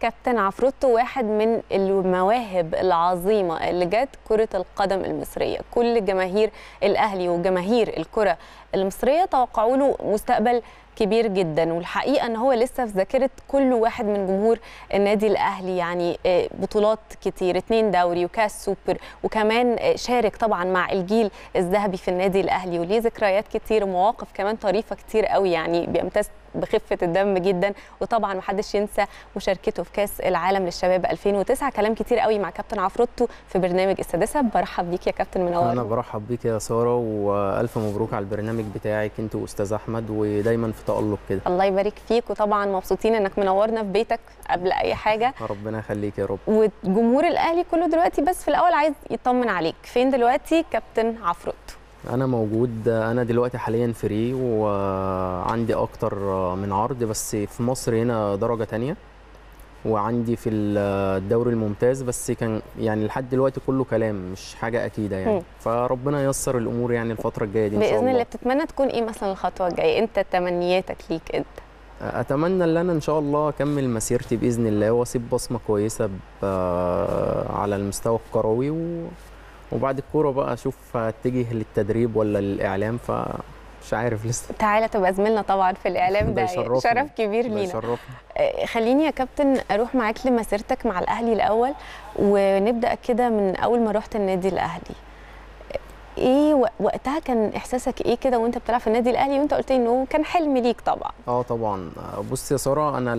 كابتن عفروتو واحد من المواهب العظيمه اللي جت كره القدم المصريه كل جماهير الاهلي وجماهير الكره المصريه توقعوا له مستقبل كبير جدا والحقيقه ان هو لسه في ذاكره كل واحد من جمهور النادي الاهلي يعني بطولات كتير اتنين دوري وكاس سوبر وكمان شارك طبعا مع الجيل الذهبي في النادي الاهلي وليه ذكريات كتير ومواقف كمان طريفه كتير قوي يعني بيمتاز بخفه الدم جدا وطبعا محدش ينسى مشاركته في كاس العالم للشباب 2009 كلام كتير قوي مع كابتن عفروتو في برنامج السادسه برحب بيك يا كابتن منور انا برحب بيك يا ساره والف مبروك على البرنامج بتاعك انت واستاذ احمد ودايما في تالق كده الله يبارك فيك وطبعا مبسوطين انك منورنا في بيتك قبل اي حاجه ربنا يخليك يا رب وجمهور الاهلي كله دلوقتي بس في الاول عايز يطمن عليك فين دلوقتي كابتن عفروتو انا موجود انا دلوقتي حاليا فري وعندي اكتر من عرض بس في مصر هنا درجه تانية وعندي في الدوري الممتاز بس كان يعني لحد دلوقتي كله كلام مش حاجه اكيده يعني م. فربنا ييسر الامور يعني الفتره الجايه دي ان شاء الله باذن الله بتتمنى تكون ايه مثلا الخطوه الجايه انت تمنياتك ليك انت اتمنى ان انا ان شاء الله اكمل مسيرتي باذن الله واسيب بصمه كويسه على المستوى الكروي و... وبعد الكوره بقى اشوف اتجه للتدريب ولا للاعلام ف مش عارف لسه تعالى تبقى زميلنا طبعا في الاعلام ده, ده شرف كبير لينا خليني يا كابتن اروح معاك لمسيرتك مع الاهلي الاول ونبدا كده من اول ما رحت النادي الاهلي ايه وقتها كان احساسك ايه كده وانت بتلعب في النادي الاهلي وانت قلت انه كان حلم ليك طبعا اه طبعا بص يا ساره انا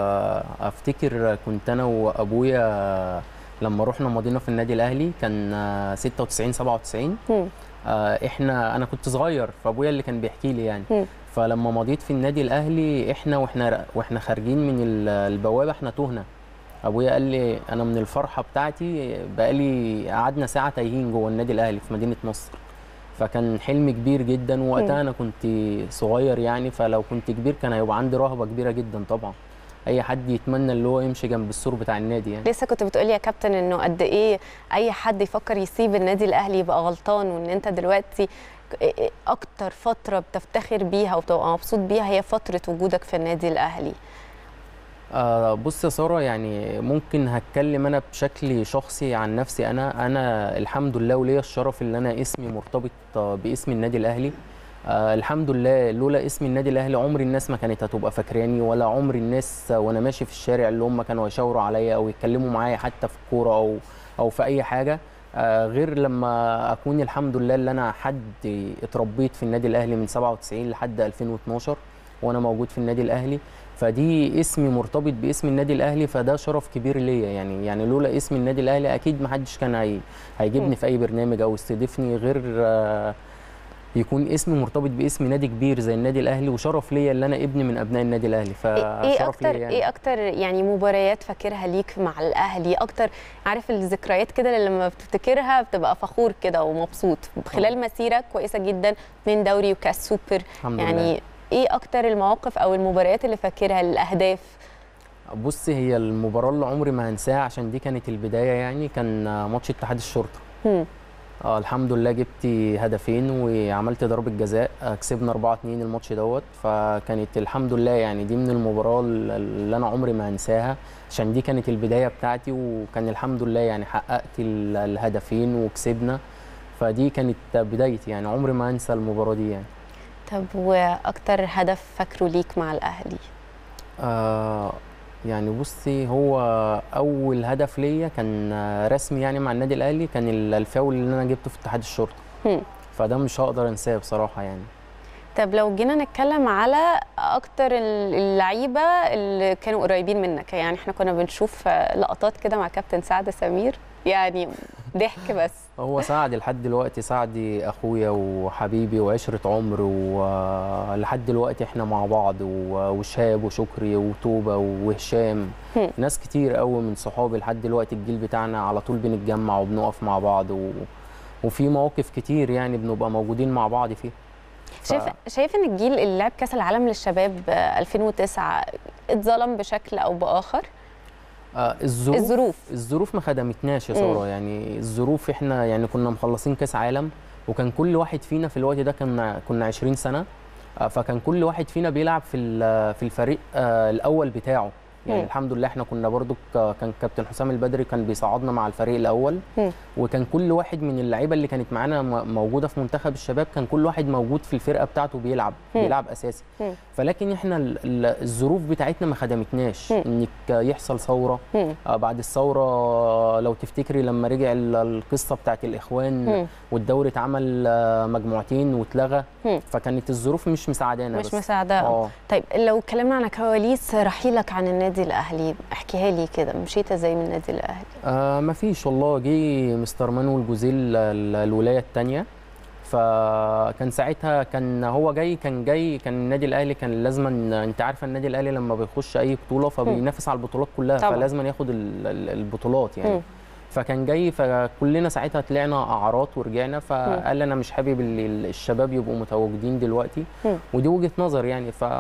افتكر كنت انا وابويا لما رحنا مضينا في النادي الاهلي كان 96 97 م. احنا انا كنت صغير فابويا اللي كان بيحكي لي يعني م. فلما مضيت في النادي الاهلي احنا واحنا واحنا خارجين من البوابه احنا تهنا ابويا قال لي انا من الفرحه بتاعتي بقالي قعدنا ساعه تايهين جوه النادي الاهلي في مدينه نصر فكان حلم كبير جدا ووقتها انا كنت صغير يعني فلو كنت كبير كان هيبقى عندي رهبه كبيره جدا طبعا اي حد يتمنى اللي هو يمشي جنب السور بتاع النادي يعني لسه كنت بتقولي يا كابتن انه قد ايه اي حد يفكر يسيب النادي الاهلي يبقى غلطان وان انت دلوقتي اكتر فتره بتفتخر بيها وبتبقى مبسوط بيها هي فتره وجودك في النادي الاهلي آه بص يا ساره يعني ممكن هتكلم انا بشكل شخصي عن نفسي انا انا الحمد لله وليا الشرف ان انا اسمي مرتبط باسم النادي الاهلي آه الحمد لله لولا اسم النادي الاهلي عمر الناس ما كانت هتبقى فاكراني ولا عمر الناس وانا ماشي في الشارع اللي هم كانوا يشاوروا عليا او يتكلموا معايا حتى في الكوره او او في اي حاجه آه غير لما اكون الحمد لله اللي انا حد اتربيت في النادي الاهلي من 97 لحد 2012 وانا موجود في النادي الاهلي فدي اسمي مرتبط باسم النادي الاهلي فده شرف كبير ليا يعني يعني لولا اسم النادي الاهلي اكيد ما حدش كان هي هيجيبني في اي برنامج او يستضيفني غير آه يكون اسمي مرتبط باسم نادي كبير زي النادي الاهلي وشرف ليا ان انا ابن من ابناء النادي الاهلي فشرف ايه اكتر ليا يعني. ايه اكتر يعني مباريات فاكرها ليك مع الاهلي اكتر عارف الذكريات كده اللي لما بتفتكرها بتبقى فخور كده ومبسوط خلال مسيره كويسه جدا من دوري وكاس سوبر الحمد يعني لله. ايه اكتر المواقف او المباريات اللي فاكرها الاهداف بص هي المباراه اللي عمري ما هنساها عشان دي كانت البدايه يعني كان ماتش اتحاد الشرطه هم. اه الحمد لله جبت هدفين وعملت ضربه جزاء كسبنا 4 2 الماتش دوت فكانت الحمد لله يعني دي من المباراه اللي انا عمري ما هنساها عشان دي كانت البدايه بتاعتي وكان الحمد لله يعني حققت الهدفين وكسبنا فدي كانت بدايتي يعني عمري ما انسى المباراه دي يعني طب واكتر هدف فاكره ليك مع الاهلي آه يعني بصي هو اول هدف ليا كان رسمي يعني مع النادي الاهلي كان الفاول اللي انا جبته في اتحاد الشرطه هم. فده مش هقدر انساه بصراحه يعني طب لو جينا نتكلم على اكتر اللعيبه اللي كانوا قريبين منك يعني احنا كنا بنشوف لقطات كده مع كابتن سعد سمير يعني ضحك بس هو سعد لحد دلوقتي سعد اخويا وحبيبي وعشره عمر ولحد دلوقتي احنا مع بعض وشهاب وشكري وتوبه وهشام هم. ناس كتير قوي من صحابي لحد دلوقتي الجيل بتاعنا على طول بنتجمع وبنقف مع بعض و... وفي مواقف كتير يعني بنبقى موجودين مع بعض فيها ف... شايف شايف ان الجيل اللي لعب كاس العالم للشباب 2009 اتظلم بشكل او باخر آه الظروف الظروف الظروف ما خدمتناش يا ساره يعني الظروف احنا يعني كنا مخلصين كاس عالم وكان كل واحد فينا في الوقت ده كنا كنا 20 سنه آه فكان كل واحد فينا بيلعب في في الفريق آه الاول بتاعه يعني مم. الحمد لله احنا كنا برضو ك- كان كابتن حسام البدري كان بيصعدنا مع الفريق الاول مم. وكان كل واحد من اللعيبه اللي كانت معانا م- موجوده في منتخب الشباب كان كل واحد موجود في الفرقه بتاعته بيلعب مم. بيلعب اساسي مم. فلكن احنا ال- ال- الظروف بتاعتنا ما خدمتناش مم. انك يحصل ثوره مم. آه، بعد الثوره لو تفتكري لما رجع ال- القصه بتاعت الاخوان مم. والدوري اتعمل آه، مجموعتين واتلغى مم. فكانت الظروف مش مساعدانا مش بس مساعدة اه طيب لو اتكلمنا عن كواليس رحيلك عن النادي الاهلي احكيها لي كده مشيت ازاي من النادي الاهلي آه مفيش والله جه مستر مانويل جوزيل ال- الولايه الثانيه فكان ساعتها كان هو جاي كان جاي كان النادي الاهلي كان لازم انت عارفه النادي الاهلي لما بيخش اي بطوله فبينافس على البطولات كلها طبعا. فلازم ياخد ال- ال- البطولات يعني مم. فكان جاي فكلنا ساعتها طلعنا اعراض ورجعنا فقال لي انا مش حابب اللي ال- الشباب يبقوا متواجدين دلوقتي مم. ودي وجهه نظر يعني ف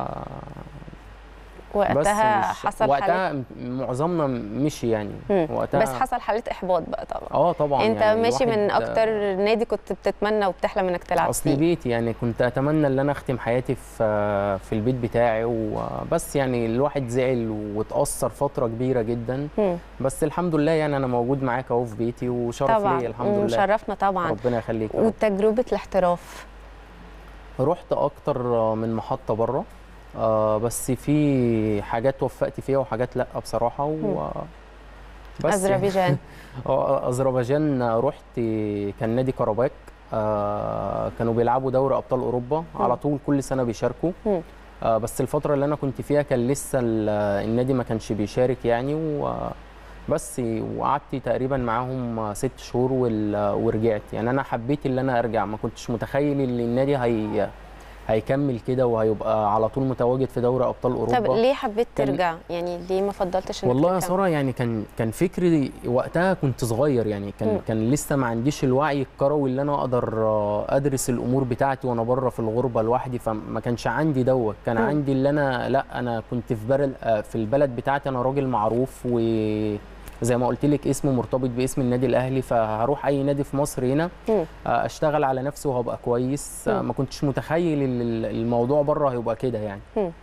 وقتها مش- حصل حالة وقتها معظمنا مشي يعني مم. وقتها بس حصل حالة احباط بقى طبعا اه طبعا انت يعني ماشي من الواحد- اكتر نادي كنت بتتمنى وبتحلم انك تلعب اصل فيه بيتي يعني كنت اتمنى ان انا اختم حياتي في في البيت بتاعي وبس يعني الواحد زعل واتاثر فتره كبيره جدا مم. بس الحمد لله يعني انا موجود معاك اهو في بيتي وشرف طبعا ليا الحمد لله وشرفنا طبعا ربنا يخليك يا رب. وتجربة الاحتراف رحت اكتر من محطه بره آه بس في حاجات وفقت فيها وحاجات لا بصراحه و بس يعني. اذربيجان اه اذربيجان رحت كان نادي كرباك آه كانوا بيلعبوا دوري ابطال اوروبا على طول كل سنه بيشاركوا مم. آه بس الفتره اللي انا كنت فيها كان لسه ال- النادي ما كانش بيشارك يعني و بس وقعدت تقريبا معاهم ست شهور وال- ورجعت يعني انا حبيت ان انا ارجع ما كنتش متخيل ان النادي هي هيكمل كده وهيبقى على طول متواجد في دوري ابطال اوروبا طب ليه حبيت كان- ترجع يعني ليه ما فضلتش انك والله يا تكمل؟ ساره يعني كان كان فكري وقتها كنت صغير يعني كان مم. كان لسه ما عنديش الوعي الكروي اللي انا اقدر آه، ادرس الامور بتاعتي وانا بره في الغربه لوحدي فما كانش عندي دوت كان مم. عندي اللي انا لا انا كنت في بلد آه، في البلد بتاعتي انا راجل معروف وزي ما قلت لك اسمه مرتبط باسم النادي الاهلي فهروح اي نادي في مصر هنا مم. آه، اشتغل على نفسي وهبقى كويس آه، مم. ما كنتش متخيل ال- ال- الموضوع بره هيبقى كده يعني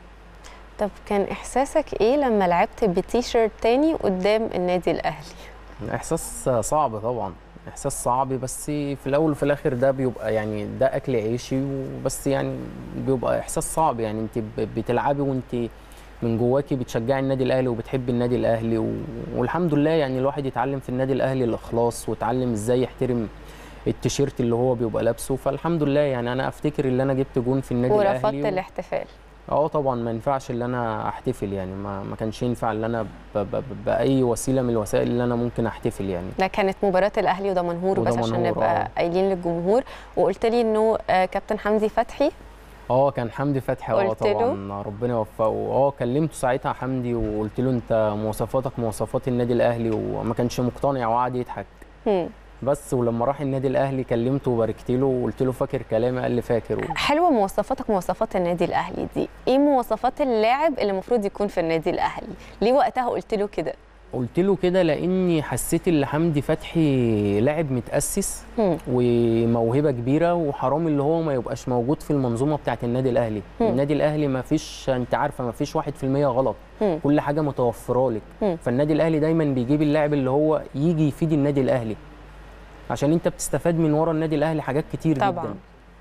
طب كان احساسك ايه لما لعبت بتيشيرت تاني قدام النادي الاهلي احساس صعب طبعا احساس صعب بس في الاول وفي الاخر ده بيبقى يعني ده اكل عيشي وبس يعني بيبقى احساس صعب يعني انت ب- بتلعبي وانت من جواكي بتشجعي النادي الاهلي وبتحبي النادي الاهلي و... والحمد لله يعني الواحد يتعلم في النادي الاهلي الاخلاص وتعلم ازاي يحترم التيشيرت اللي هو بيبقى لابسه فالحمد لله يعني انا افتكر ان انا جبت جون في النادي ورفضت الاهلي و... الاحتفال اه طبعا ما ينفعش ان انا احتفل يعني ما, ما كانش ينفع ان انا ب... ب... ب... باي وسيله من الوسائل اللي انا ممكن احتفل يعني لا كانت مباراة الأهلي ودمنهور بس عشان ودمنهور، نبقى آه. قايلين للجمهور وقلت لي إنه آه، كابتن حمدي فتحي اه كان حمدي فتحي اه قلت له؟ طبعا ربنا يوفقه اه كلمته ساعتها حمدي وقلت له انت مواصفاتك مواصفات النادي الاهلي وما كانش مقتنع وقعد يضحك مم. بس ولما راح النادي الاهلي كلمته وباركت له وقلت له فاكر كلامي قال لي فاكر حلوة مواصفاتك مواصفات النادي الأهلي دي إيه مواصفات اللاعب اللي المفروض يكون في النادي الأهلي ليه وقتها قلت له كده قلت له كده لاني حسيت ان حمدي فتحي لاعب متاسس مم. وموهبه كبيره وحرام اللي هو ما يبقاش موجود في المنظومه بتاعه النادي الاهلي مم. النادي الاهلي ما فيش انت عارفه ما فيش 1% غلط مم. كل حاجه متوفره لك مم. فالنادي الاهلي دايما بيجيب اللاعب اللي هو يجي يفيد النادي الاهلي عشان انت بتستفاد من ورا النادي الاهلي حاجات كتير طبعاً. جدا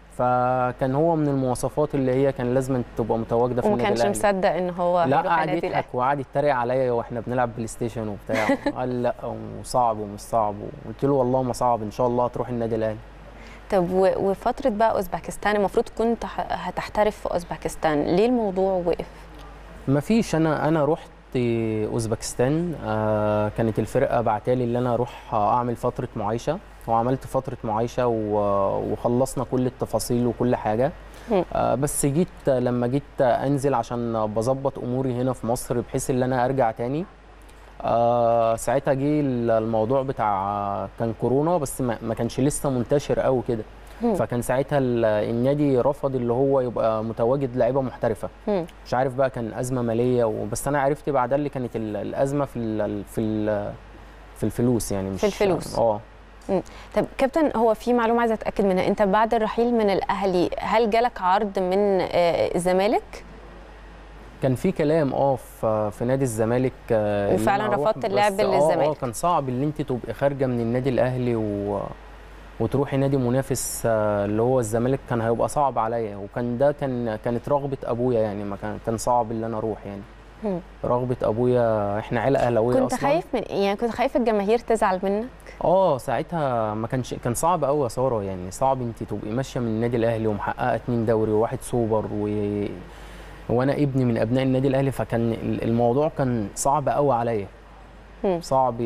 فكان هو من المواصفات اللي هي كان لازم تبقى متواجده في وما النادي كانش الاهلي مصدق إن هو لا هيروح قعد النادي الأهلي يضحك وقعد يتريق عليا واحنا بنلعب بلاي ستيشن وبتاع قال لا وصعب ومش صعب قلت له والله ما صعب ان شاء الله هتروح النادي الاهلي طب و- وفترة بقى أوزبكستان المفروض كنت ه- هتحترف في أوزبكستان ليه الموضوع وقف؟ ما فيش انا انا رحت اوزبكستان آه كانت الفرقه بعتالي ان انا اروح اعمل فتره معايشه وعملت فتره معايشه و- وخلصنا كل التفاصيل وكل حاجه مم. آه بس جيت لما جيت انزل عشان بظبط اموري هنا في مصر بحيث ان انا ارجع تاني آه ساعتها جه الموضوع بتاع كان كورونا بس ما ما كانش لسه منتشر قوي كده مم. فكان ساعتها ال- النادي رفض اللي هو يبقى متواجد لعيبه محترفه مم. مش عارف بقى كان ازمه ماليه و... بس انا عرفت بعدها اللي كانت ال- الازمه في ال... في ال... في الفلوس يعني مش في الفلوس. اه طب كابتن هو في معلومة عايزة أتأكد منها أنت بعد الرحيل من الأهلي هل جالك عرض من آه، الزمالك؟ كان في كلام اه في في نادي الزمالك آه، إن وفعلاً أنا أروح، رفضت اللعب بس آه، اه للزمالك. كان صعب ان انت تبقي خارجه من النادي الاهلي و وتروحي نادي منافس آه، اللي هو الزمالك كان هيبقى صعب عليا وكان ده كان كانت رغبه ابويا يعني ما كان كان صعب ان انا اروح يعني مم. رغبه ابويا احنا عيله اهلاويه كنت اصلا خايف من يعني كنت خايف الجماهير تزعل منك اه ساعتها ما كانش كان صعب قوي يا ساره يعني صعب انت تبقي ماشيه من النادي الاهلي ومحققه اتنين دوري وواحد سوبر و... وانا ابني من ابناء النادي الاهلي فكان ال- الموضوع كان صعب قوي عليا مم. صعب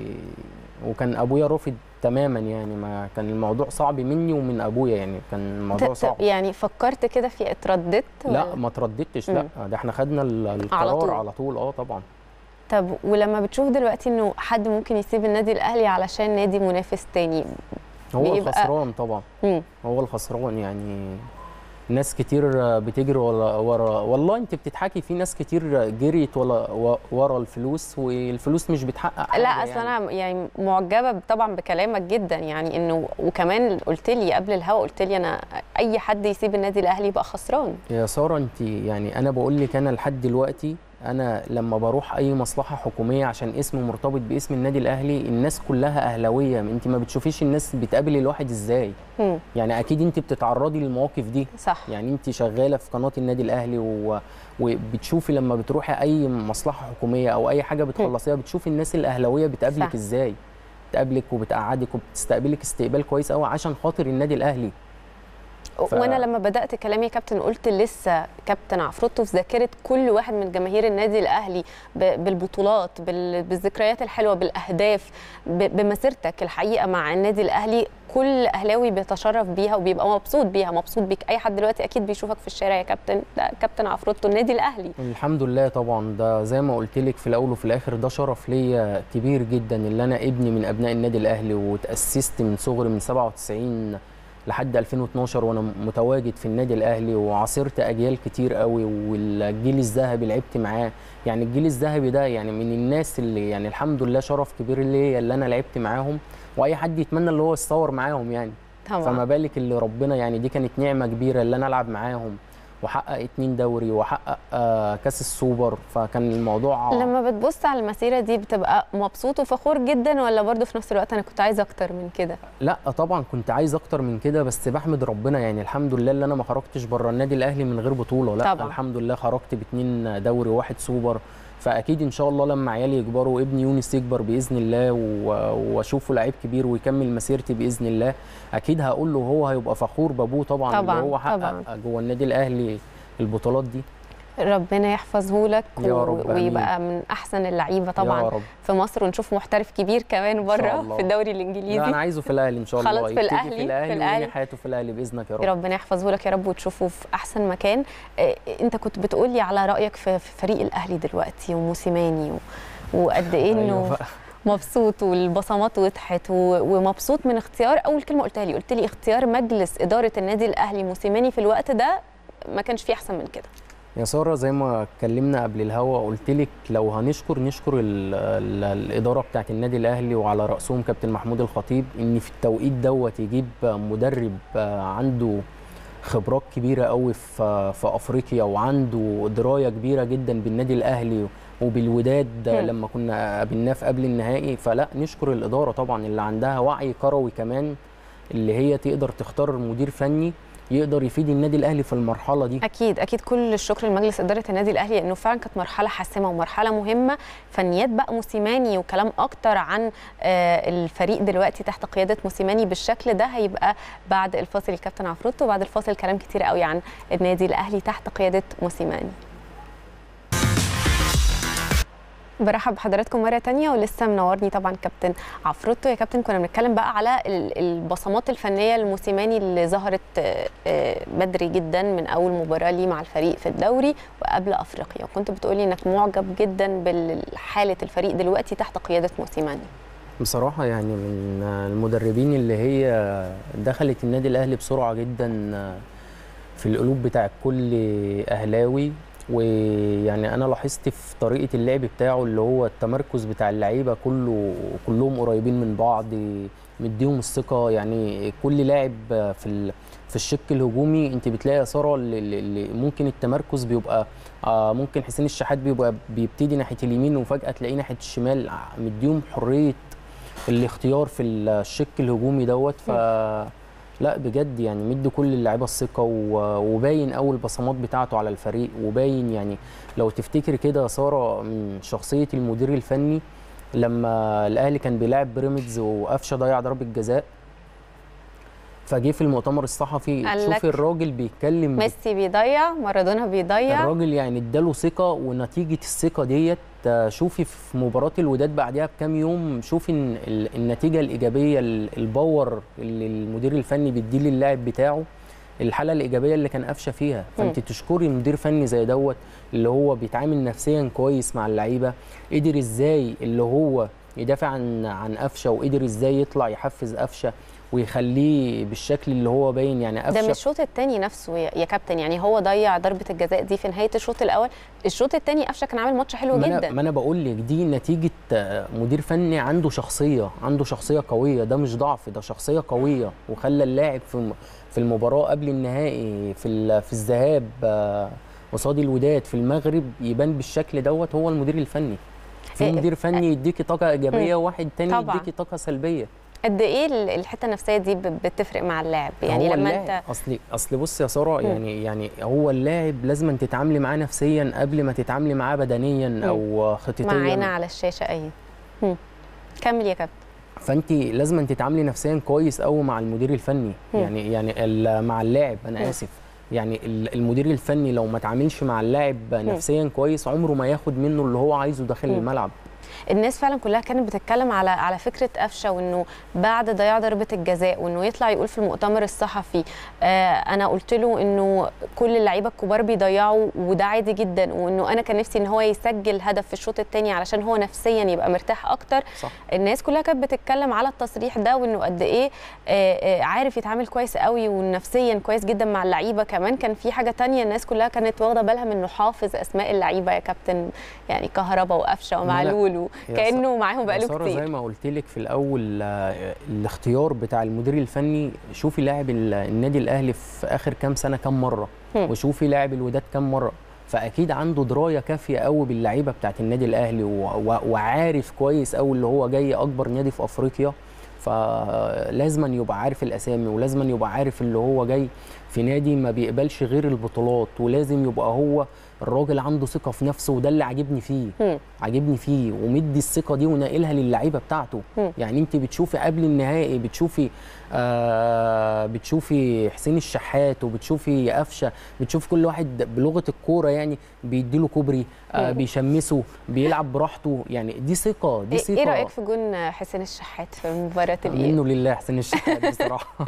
وكان ابويا رافض تماما يعني ما كان الموضوع صعب مني ومن ابويا يعني كان الموضوع ت- ت- صعب يعني فكرت كده في اترددت لا ولا؟ ما ترددتش مم. لا ده احنا خدنا ال- القرار طول. على طول اه طبعا طب ولما بتشوف دلوقتي انه حد ممكن يسيب النادي الاهلي علشان نادي منافس تاني هو بيبقى- الخسران طبعا مم. هو الخسران يعني ناس كتير بتجري ورا, ورا والله انت بتضحكي في ناس كتير جريت ولا ورا الفلوس والفلوس مش بتحقق حاجه لا اصل يعني. انا يعني معجبه طبعا بكلامك جدا يعني انه وكمان قلت لي قبل الهوا قلت لي انا اي حد يسيب النادي الاهلي يبقى خسران يا ساره انت يعني انا بقول لك انا لحد دلوقتي انا لما بروح اي مصلحه حكوميه عشان اسم مرتبط باسم النادي الاهلي الناس كلها اهلاويه انت ما بتشوفيش الناس بتقابل الواحد ازاي مم. يعني اكيد انت بتتعرضي للمواقف دي صح يعني انت شغاله في قناه النادي الاهلي و... وبتشوفي لما بتروحي اي مصلحه حكوميه او اي حاجه بتخلصيها بتشوفي الناس الاهلاويه بتقابلك صح. ازاي بتقابلك وبتقعدك وبتستقبلك استقبال كويس قوي عشان خاطر النادي الاهلي ف- وانا لما بدات كلامي يا كابتن قلت لسه كابتن عفروتو في ذاكره كل واحد من جماهير النادي الاهلي ب- بالبطولات بال- بالذكريات الحلوه بالاهداف ب- بمسيرتك الحقيقه مع النادي الاهلي كل اهلاوي بيتشرف بيها وبيبقى مبسوط بيها مبسوط بيك اي حد دلوقتي اكيد بيشوفك في الشارع يا كابتن ده كابتن عفروتو النادي الاهلي الحمد لله طبعا ده زي ما قلت لك في الاول وفي الاخر ده شرف ليا كبير جدا اللي انا ابني من ابناء النادي الاهلي وتاسست من صغري من 97 لحد 2012 وانا متواجد في النادي الاهلي وعاصرت اجيال كتير قوي والجيل الذهبي لعبت معاه يعني الجيل الذهبي ده يعني من الناس اللي يعني الحمد لله شرف كبير ليا اللي انا لعبت معاهم واي حد يتمنى اللي هو يتصور معاهم يعني طبعا فما بالك اللي ربنا يعني دي كانت نعمه كبيره اللي انا العب معاهم وحقق اتنين دوري وحقق آه كاس السوبر فكان الموضوع لما بتبص على المسيره دي بتبقى مبسوط وفخور جدا ولا برضه في نفس الوقت انا كنت عايزه اكتر من كده لا طبعا كنت عايز اكتر من كده بس بحمد ربنا يعني الحمد لله اللي انا ما خرجتش بره النادي الاهلي من غير بطوله لا طبعا. الحمد لله خرجت باتنين دوري وواحد سوبر فاكيد ان شاء الله لما عيالي يكبروا وابني يونس يكبر باذن الله و- واشوفه لعيب كبير ويكمل مسيرتي باذن الله اكيد هقول له هو هيبقى فخور بابوه طبعا طبعاً، اللي هو حقق طبعاً. جوه النادي الاهلي البطولات دي ربنا يحفظه لك يا و- رب، آمين. ويبقى من احسن اللعيبه يا طبعا رب في مصر ونشوف محترف كبير كمان إن شاء بره الله. في الدوري لا انا الانجليزي عايزه في الاهلي ان شاء الله خلاص في يبتدي الأهلي، في في الاهلي الأهلي. وينهي حياته في الاهلي باذنك يا رب ربنا يحفظه لك يا رب وتشوفه في احسن مكان إيه، انت كنت بتقولي على رايك في في فريق الاهلي دلوقتي وموسيماني و- وقد ايه أيوة انه بقى. مبسوط والبصمات وضحت و- ومبسوط من اختيار اول كلمه قلتها لي قلت لي اختيار مجلس اداره النادي الاهلي موسيماني في الوقت ده ما كانش فيه احسن من كده يا ساره زي ما اتكلمنا قبل الهوا قلت لك لو هنشكر نشكر ال ال الاداره بتاعت النادي الاهلي وعلى راسهم كابتن محمود الخطيب ان في التوقيت دوت يجيب مدرب عنده خبرات كبيره قوي في في افريقيا وعنده درايه كبيره جدا بالنادي الاهلي وبالوداد مم. لما كنا قابلناه في قبل النهائي فلا نشكر الاداره طبعا اللي عندها وعي كروي كمان اللي هي تقدر تختار مدير فني يقدر يفيد النادي الاهلي في المرحله دي اكيد اكيد كل الشكر لمجلس اداره النادي الاهلي لانه فعلا كانت مرحله حاسمه ومرحله مهمه فنيات بقى موسيماني وكلام اكتر عن آه، الفريق دلوقتي تحت قياده موسيماني بالشكل ده هيبقى بعد الفاصل الكابتن عفروتو وبعد الفاصل كلام كتير قوي عن النادي الاهلي تحت قياده موسيماني برحب بحضراتكم مرة تانية ولسه منورني طبعا كابتن عفروتو يا كابتن كنا بنتكلم بقى على ال- البصمات الفنية الموسيماني اللي ظهرت آه، آه، بدري جدا من أول مباراة ليه مع الفريق في الدوري وقبل أفريقيا وكنت بتقولي إنك معجب جدا بحالة الفريق دلوقتي تحت قيادة موسيماني بصراحة يعني من المدربين اللي هي دخلت النادي الأهلي بسرعة جدا في القلوب بتاع كل أهلاوي ويعني انا لاحظت في طريقه اللعب بتاعه اللي هو التمركز بتاع اللعيبه كله كلهم قريبين من بعض مديهم الثقه يعني كل لاعب في ال- في الشق الهجومي انت بتلاقي يا ساره اللي- اللي اللي ممكن التمركز بيبقى آه، ممكن حسين الشحات بيبقى بيبتدي ناحيه اليمين وفجاه تلاقيه ناحيه الشمال ع- مديهم حريه الاختيار في الشق الهجومي دوت ف لا بجد يعني مدي كل اللعيبه الثقه و- وباين اول البصمات بتاعته على الفريق وباين يعني لو تفتكر كده يا ساره من شخصيه المدير الفني لما الاهلي كان بيلاعب بيراميدز وقفشه ضيع ضربه جزاء فجه في المؤتمر الصحفي قال شوف لك الراجل بيتكلم ميسي بيضيع مارادونا بيضيع الراجل يعني اداله ثقه ونتيجه الثقه ديت آه، شوفي في مباراه الوداد بعدها بكام يوم شوفي إن ال- النتيجه الايجابيه ال- الباور اللي المدير الفني بيديه للاعب بتاعه الحاله الايجابيه اللي كان قافشه فيها فانت تشكري مدير فني زي دوت اللي هو بيتعامل نفسيا كويس مع اللعيبه قدر ازاي اللي هو يدافع عن عن قفشه وقدر ازاي يطلع يحفز قفشه ويخليه بالشكل اللي هو باين يعني ده من قفشه الشوط الثاني نفسه يا يا كابتن يعني هو ضيع ضربه الجزاء دي في نهايه الشوط الاول الشوط الثاني قفشه كان عامل ماتش حلو ما جدا انا ما انا بقول لك دي نتيجه آه، مدير فني عنده شخصيه عنده شخصيه قويه ده مش ضعف ده شخصيه قويه وخلى اللاعب في الم- في المباراه قبل النهائي في ال- في الذهاب آه، قصاد الوداد في المغرب يبان بالشكل دوت هو المدير الفني في إيه، مدير فني يديكي طاقه ايجابيه وواحد تاني طبعاً. يديكي طاقه سلبيه قد ايه ال- الحته النفسيه دي ب- بتفرق مع اللاعب يعني هو لما اللاعب انت اصل اصل بص يا ساره يعني يعني هو اللاعب لازم تتعاملي معاه نفسيا قبل ما تتعاملي معاه بدنيا او خططيا معانا على الشاشه ايوه مم. كمل يا كابتن فانت لازم تتعاملي نفسيا كويس قوي مع المدير الفني مم. يعني يعني ال- مع اللاعب انا مم. اسف يعني ال- المدير الفني لو ما تعاملش مع اللاعب نفسيا كويس عمره ما ياخد منه اللي هو عايزه داخل مم. الملعب الناس فعلا كلها كانت بتتكلم على على فكره قفشه وانه بعد ضياع ضربه الجزاء وانه يطلع يقول في المؤتمر الصحفي آه انا قلت له انه كل اللعيبه الكبار بيضيعوا وده عادي جدا وانه انا كان نفسي ان هو يسجل هدف في الشوط الثاني علشان هو نفسيا يبقى مرتاح اكتر صح الناس كلها كانت بتتكلم على التصريح ده وانه قد ايه آه، آه، عارف يتعامل كويس قوي ونفسيا كويس جدا مع اللعيبه كمان كان في حاجه تانية الناس كلها كانت واخده بالها من انه حافظ اسماء اللعيبه يا كابتن يعني كهربا وقفشه ومعلول يا وكانه معاهم يا بقاله سارة زي كتير ما قلت لك في الاول آه، الاختيار بتاع المدير الفني شوفي لاعب ال- النادي الاهلي في اخر كام سنه كام مره هم. وشوفي لاعب الوداد كام مره فاكيد عنده درايه كافيه قوي باللعيبه بتاعت النادي الاهلي و- و- وعارف كويس قوي اللي هو جاي اكبر نادي في افريقيا فلازما يبقى عارف الاسامي ولازما يبقى عارف اللي هو جاي في نادي ما بيقبلش غير البطولات ولازم يبقى هو الراجل عنده ثقه في نفسه وده اللي عاجبني فيه هم. عاجبني فيه ومدي الثقه دي وناقلها للعيبه بتاعته مم. يعني انت بتشوفي قبل النهائي بتشوفي آه بتشوفي حسين الشحات وبتشوفي قفشه بتشوف كل واحد بلغه الكوره يعني بيديله كوبري آه مم. بيشمسه بيلعب براحته يعني دي ثقه دي ايه ثقه إيه رايك في جون حسين الشحات في مباراه الايه منه لله حسين الشحات بصراحه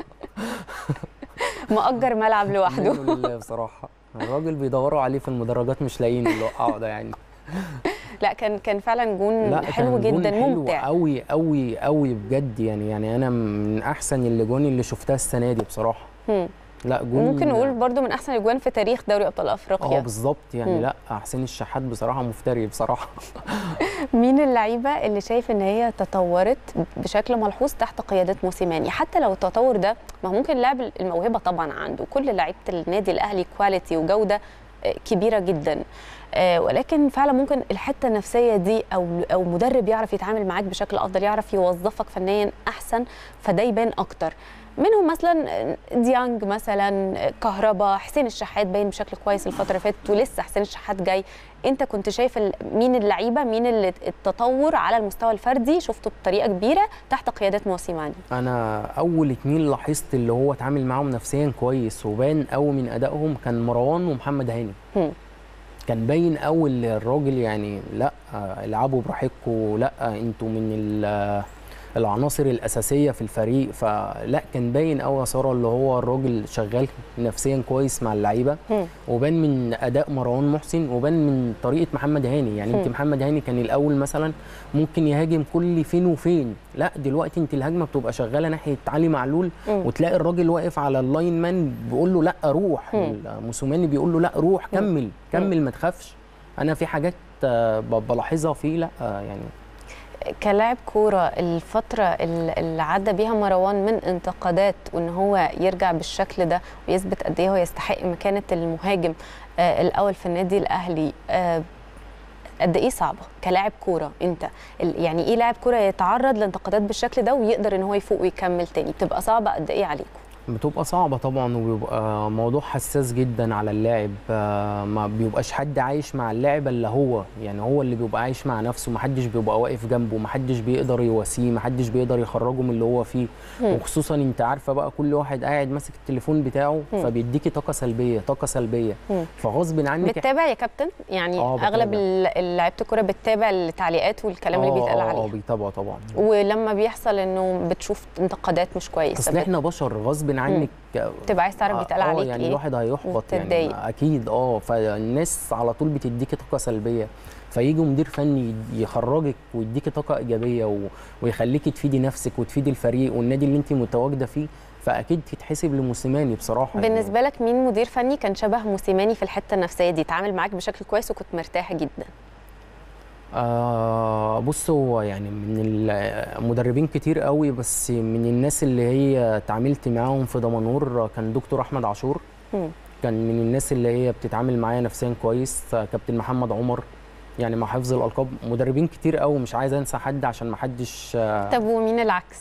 مأجر ملعب لوحده منه لله بصراحه الراجل بيدوروا عليه في المدرجات مش لاقيين اللي وقعه ده يعني لا كان كان فعلا جون لا حلو كان جون جدا حلو ممتع قوي قوي قوي بجد يعني يعني انا من احسن الاجوان اللي شفتها السنه دي بصراحه هم. لا جون وممكن نقول برضو من احسن الاجوان في تاريخ دوري ابطال اه افريقيا بالظبط يعني مم. لا حسين الشحات بصراحه مفتري بصراحه مين اللعيبه اللي شايف ان هي تطورت بشكل ملحوظ تحت قياده موسيماني حتى لو التطور ده ما هو ممكن لاعب الموهبه طبعا عنده كل لعيبه النادي الاهلي كواليتي وجوده آه، كبيره جدا آه، ولكن فعلا ممكن الحته النفسيه دي او او مدرب يعرف يتعامل معاك بشكل افضل يعرف يوظفك فنيا احسن فده يبان اكتر منهم مثلا ديانج مثلا كهربا حسين الشحات باين بشكل كويس الفتره اللي فاتت ولسه حسين الشحات جاي انت كنت شايف ال- مين اللعيبه مين اللي التطور على المستوى الفردي شفته بطريقه كبيره تحت قياده موسيماني انا اول اتنين لاحظت اللي هو اتعامل معاهم نفسيا كويس وبان قوي من ادائهم كان مروان ومحمد هاني هم. كان باين قوي الراجل يعني لا آه، العبوا براحتكم لا انتوا من ال العناصر الاساسيه في الفريق فلا كان باين قوي يا ساره اللي هو الراجل شغال نفسيا كويس مع اللعيبه مم. وبان من اداء مروان محسن وبان من طريقه محمد هاني يعني انت مم. محمد هاني كان الاول مثلا ممكن يهاجم كل فين وفين لا دلوقتي انت الهجمه بتبقى شغاله ناحيه علي معلول مم. وتلاقي الراجل واقف على اللاين مان بيقول له لا روح مم. موسوماني بيقول له لا روح كمل كمل ما تخافش انا في حاجات آه، ب- بلاحظها فيه لا آه، يعني كلاعب كوره الفتره ال- اللي عدى بيها مروان من انتقادات وان هو يرجع بالشكل ده ويثبت قد ايه هو يستحق مكانه المهاجم آه، الاول في النادي الاهلي آه، قد ايه صعبه كلاعب كوره انت ال- يعني ايه لاعب كوره يتعرض لانتقادات بالشكل ده ويقدر ان هو يفوق ويكمل تاني بتبقى صعبه قد ايه عليكم بتبقى صعبة طبعا وبيبقى موضوع حساس جدا على اللاعب آه، ما بيبقاش حد عايش مع اللاعب الا هو يعني هو اللي بيبقى عايش مع نفسه محدش بيبقى واقف جنبه محدش بيقدر يواسيه محدش بيقدر يخرجه من اللي هو فيه مم. وخصوصا انت عارفه بقى كل واحد قاعد ماسك التليفون بتاعه مم. فبيديكي طاقة سلبية طاقة سلبية مم. فغصب عنك بتتابع يا كابتن يعني آه، اغلب بتابع. ال- لعيبه الكوره بتتابع التعليقات والكلام اللي آه، بيتقال آه، عليه اه بيتابعوا طبعا ولما بيحصل انه بتشوف انتقادات مش كويسه اصل احنا بشر غصب عنك بتبقى عايز تعرف بيتقال آه، عليك يعني ايه الواحد هيحبط يعني وبتتضايق. اكيد اه فالناس على طول بتديكي طاقه سلبيه فيجي مدير فني يخرجك ويديكي طاقه ايجابيه و... ويخليكي تفيدي نفسك وتفيدي الفريق والنادي اللي انت متواجده فيه فاكيد تتحسب لموسيماني بصراحه يعني. بالنسبه لك مين مدير فني كان شبه موسيماني في الحته النفسيه دي اتعامل معاك بشكل كويس وكنت مرتاح جدا آه بص هو يعني من المدربين كتير قوي بس من الناس اللي هي اتعاملت معاهم في دمنهور كان دكتور احمد عاشور مم. كان من الناس اللي هي بتتعامل معايا نفسيا كويس كابتن محمد عمر يعني مع حفظ الالقاب مدربين كتير قوي مش عايز انسى حد عشان ما حدش طب ومين العكس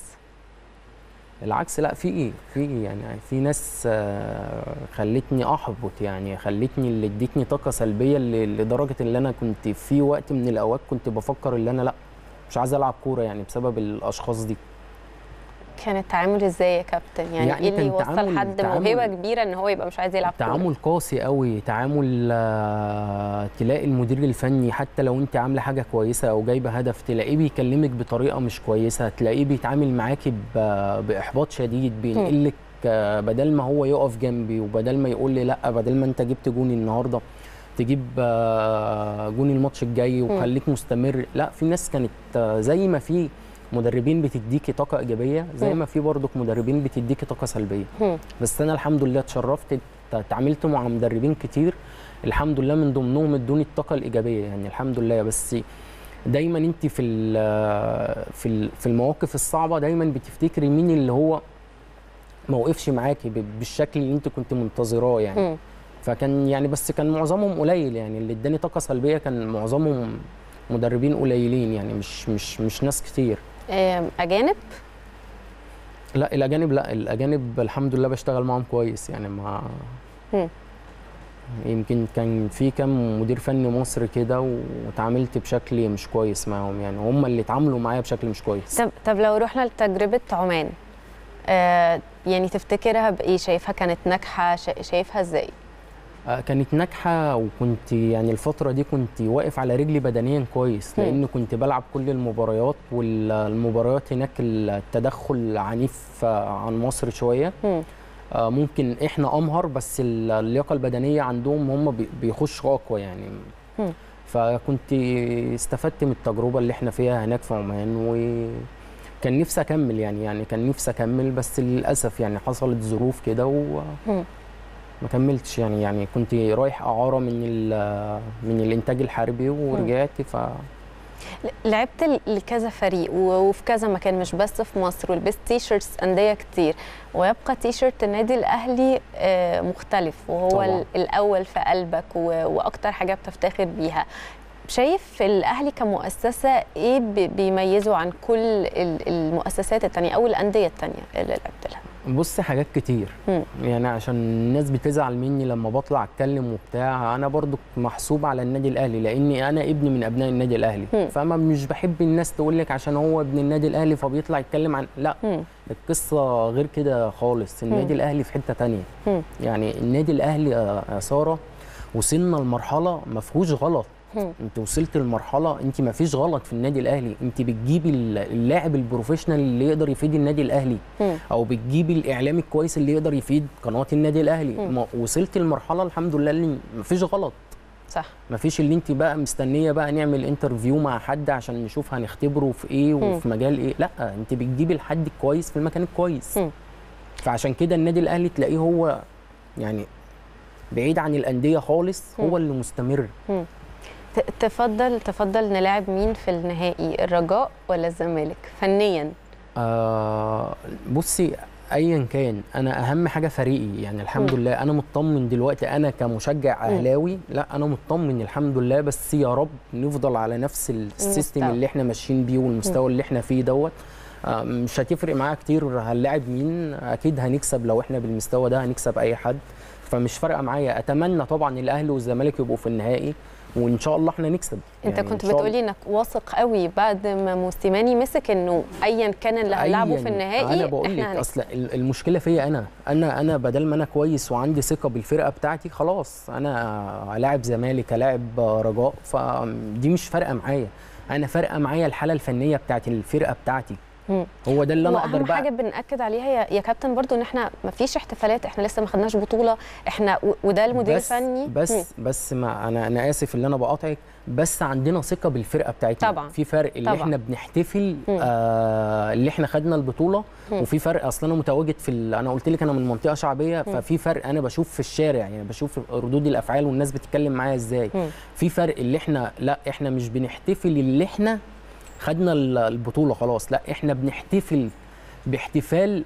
العكس لا في ايه في ايه يعني في ناس آه، خلتني احبط يعني خلتني اللي ادتني طاقه سلبيه ل- لدرجه اللي انا كنت في وقت من الاوقات كنت بفكر ان انا لا مش عايز العب كوره يعني بسبب الاشخاص دي كان التعامل ازاي يا كابتن يعني, يعني ايه اللي كان يوصل تعامل- حد تعامل- موهبه كبيره ان هو يبقى مش عايز يلعب كورة؟ تعامل قاسي قوي تعامل آه، تلاقي المدير الفني حتى لو انت عامله حاجه كويسه او جايبه هدف تلاقيه بيكلمك بطريقه مش كويسه تلاقيه بيتعامل معاكي ب- باحباط شديد بينقلك آه، بدل ما هو يقف جنبي وبدل ما يقول لي لا بدل ما انت جبت جوني النهارده تجيب آه، جون الماتش الجاي وخليك مستمر لا في ناس كانت آه، زي ما في مدربين بتديكي طاقه ايجابيه زي مم. ما في برضك مدربين بتديكي طاقه سلبيه مم. بس انا الحمد لله اتشرفت اتعاملت مع مدربين كتير الحمد لله من ضمنهم ادوني الطاقه الايجابيه يعني الحمد لله بس دايما انت في ال- في ال- في المواقف الصعبه دايما بتفتكري مين اللي هو ما وقفش معاكي ب- بالشكل اللي انت كنت منتظراه يعني مم. فكان يعني بس كان معظمهم قليل يعني اللي اداني طاقه سلبيه كان معظمهم مدربين قليلين يعني مش مش مش ناس كتير آم، اجانب لا الاجانب لا الاجانب الحمد لله بشتغل معاهم كويس يعني مع مم. يمكن كان في كام مدير فني مصري كده واتعاملت بشكل مش كويس معاهم يعني هم اللي اتعاملوا معايا بشكل مش كويس طب طب لو رحنا لتجربه عمان آه يعني تفتكرها بايه شايفها كانت ناجحه شا- شايفها ازاي آه، كانت ناجحه وكنت يعني الفتره دي كنت واقف على رجلي بدنيا كويس مم. لان كنت بلعب كل المباريات والمباريات هناك التدخل عنيف آه، عن مصر شويه مم. آه، ممكن احنا امهر بس ال- اللياقه البدنيه عندهم هم بي- بيخشوا اقوى يعني مم. فكنت استفدت من التجربه اللي احنا فيها هناك في عمان وكان نفسي اكمل يعني يعني كان نفسي اكمل بس للاسف يعني حصلت ظروف كده وما مم. كملتش يعني يعني كنت رايح اعاره من ال- من الانتاج الحربي ورجعت ف لعبت ل- لكذا فريق و- وفي كذا مكان مش بس في مصر ولبست تي شيرتس انديه كتير ويبقى تي شيرت النادي الاهلي آه، مختلف وهو طبعاً. ال- الاول في قلبك و- واكتر حاجه بتفتخر بيها شايف الاهلي كمؤسسه ايه بي- بيميزه عن كل ال- المؤسسات التانية او الانديه التانية اللي لعبت لها بص حاجات كتير مم. يعني عشان الناس بتزعل مني لما بطلع اتكلم وبتاع انا برضو محسوب على النادي الاهلي لاني انا ابن من ابناء النادي الاهلي مم. فما مش بحب الناس تقول لك عشان هو ابن النادي الاهلي فبيطلع يتكلم عن لا مم. القصه غير كده خالص النادي الاهلي في حته تانية مم. يعني النادي الاهلي يا يا ساره وصلنا لمرحله ما فيهوش غلط مم. انت وصلت لمرحله انت ما فيش غلط في النادي الاهلي انت بتجيبي ال- اللاعب البروفيشنال اللي يقدر يفيد النادي الاهلي مم. او بتجيبي الاعلامي الكويس اللي يقدر يفيد قناه النادي الاهلي مم. ما- وصلت لمرحله الحمد لله اللي ما فيش غلط صح ما فيش اللي انت بقى مستنيه بقى نعمل انترفيو مع حد عشان نشوف هنختبره في ايه مم. وفي مجال ايه لا انت بتجيبي الحد الكويس في المكان الكويس مم. فعشان كده النادي الاهلي تلاقيه هو يعني بعيد عن الانديه خالص مم. هو اللي مستمر ت- تفضل تفضل نلعب مين في النهائي الرجاء ولا الزمالك فنيا آه بصي ايا كان انا اهم حاجه فريقي يعني الحمد مم. لله انا مطمن دلوقتي انا كمشجع مم. اهلاوي لا انا مطمن الحمد لله بس يا رب نفضل على نفس السيستم المستوى. اللي احنا ماشيين بيه والمستوى اللي احنا فيه دوت آه مش هتفرق معايا كتير هنلاعب مين اكيد هنكسب لو احنا بالمستوى ده هنكسب اي حد فمش فارقه معايا اتمنى طبعا الاهلي والزمالك يبقوا في النهائي وان شاء الله احنا نكسب انت يعني كنت إن شاء الله. بتقولي انك واثق قوي بعد ما موسيماني مسك انه ايا كان اللي هنلعبه في أياً. النهائي انا بقول لك احنا هنكسب. اصل ال- المشكله فيا انا انا انا بدل ما انا كويس وعندي ثقه بالفرقه بتاعتي خلاص انا هلاعب زمالك هلاعب رجاء فدي مش فارقه معايا انا فارقه معايا الحاله الفنيه بتاعت الفرقه بتاعتي مم. هو ده اللي انا اقدر واهم بقى حاجه بناكد عليها يا, يا كابتن برضو ان احنا ما فيش احتفالات احنا لسه ما خدناش بطوله احنا و- وده المدير بس الفني مم. بس بس ما انا انا اسف اللي انا بقاطعك بس عندنا ثقه بالفرقه بتاعتنا طبعاً. في فرق اللي طبعاً. احنا بنحتفل مم. آه اللي احنا خدنا البطوله مم. وفي فرق اصلا انا متواجد في ال- انا قلت لك انا من منطقه شعبيه ففي فرق انا بشوف في الشارع يعني بشوف ردود الافعال والناس بتتكلم معايا ازاي مم. في فرق اللي احنا لا احنا مش بنحتفل اللي احنا خدنا ال- البطوله خلاص لا احنا بنحتفل باحتفال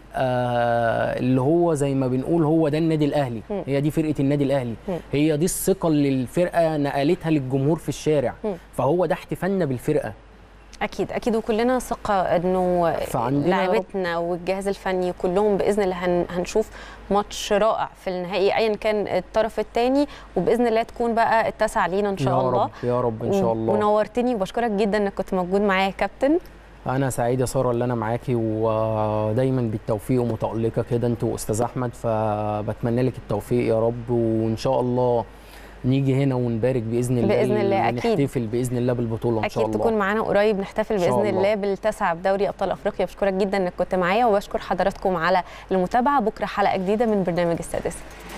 آه اللي هو زي ما بنقول هو ده النادي الاهلي مم. هي دي فرقه النادي الاهلي مم. هي دي الثقه اللي الفرقه نقلتها للجمهور في الشارع مم. فهو ده احتفالنا بالفرقه اكيد اكيد وكلنا ثقه انه فعندنا لاعبتنا والجهاز الفني كلهم باذن الله هن هنشوف ماتش رائع في النهائي ايا كان الطرف الثاني وباذن الله تكون بقى التاسعه لينا ان شاء يا الله رب يا رب ان شاء الله ونورتني وبشكرك جدا انك كنت موجود معايا يا كابتن انا سعيد يا ساره اللي انا معاكي ودايما بالتوفيق ومتالقه كده انت واستاذ احمد فبتمنى لك التوفيق يا رب وان شاء الله نيجي هنا ونبارك باذن الله بإذن الله، أكيد. ونحتفل باذن الله بالبطوله ان شاء اكيد الله تكون معانا قريب نحتفل إن شاء باذن الله. الله بالتاسعه بدوري ابطال افريقيا بشكرك جدا انك كنت معايا وبشكر حضراتكم على المتابعه بكره حلقه جديده من برنامج السادسه